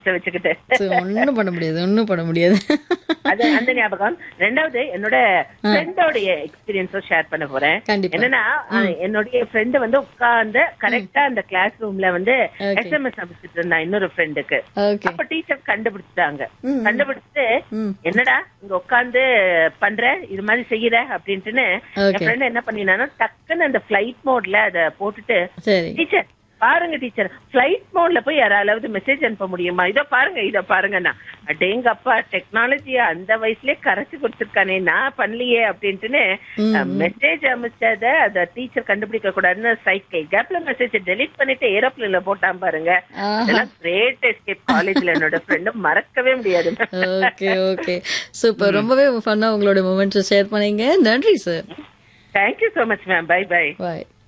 வச்சுக்கிட்டு So, ஒண்ணும் பண்ண முடியாது ஒண்ணும் பண்ண முடியாது அது அந்த ஞாபகம் ரெண்டாவது என்னோட ஃப்ரெண்டோடைய எக்ஸ்பீரியன்ஸும் ஷேர் பண்ண போறேன் கண்டிப்பா. என்னன்னா அஹ், என்னுடைய ஃப்ரெண்டு வந்து உட்கார்ந்து கரெக்டா அந்த கிளாஸ் ரூம்ல வந்து Okay. எஸ்எம்எஸ் அனுப்பிச்சிட்டு இருந்தான் இன்னொரு ஃப்ரெண்டுக்கு ஓகே அப்ப டீச்சர் கண்டுபிடிச்சிட்டாங்க ம். கண்டுபிடிச்சு ம். என்னடா இங்க உட்கார்ந்து பண்ற இது மாதிரி செய்யற அப்படின்ட்டுன்னு என் Okay. ஃப்ரெண்ட் என்ன பண்ணினானா டக்குன்னு அந்த ஃபிளைட் மோட்ல அத போட்டுட்டு சரி டீச்சர் பாருங்க டீச்சர் ஃபிளைட் மோட்ல போய் யாராவது மெசேஜ் அனுப்ப முடியுமா இதோ பாருங்க இதோ பாருங்கண்ணா அடேங்கப்பா டெக்னாலஜிய அந்த வயசுலயே கரைச்சு கொடுத்துருக்கானே நான் பண்ணலையே அப்படின்ட்டுன்னு மெசேஜ் அமைச்சத அத டீச்சர் கண்டுபிடிக்க கூடாதுன்னு சைக்கிள் கேப்ல மெசேஜ் டெலீட் பண்ணிட்டு ஏரோப்ளேன்ல போட்டான் பாருங்க ஆஹா. அதெல்லாம் கிரேட் எஸ்கேப் காலேஜ்ல என்னோட ஃப்ரெண்டு மறக்கவே முடியாது ஓகே ஓகே சூப்பர் ரொம்பவே ஃபன்னா உங்களோட மூமெண்ட்ஸ் ஷேர் பண்ணீங்க நன்றி sir thank you so much ma'am bye bye பாய்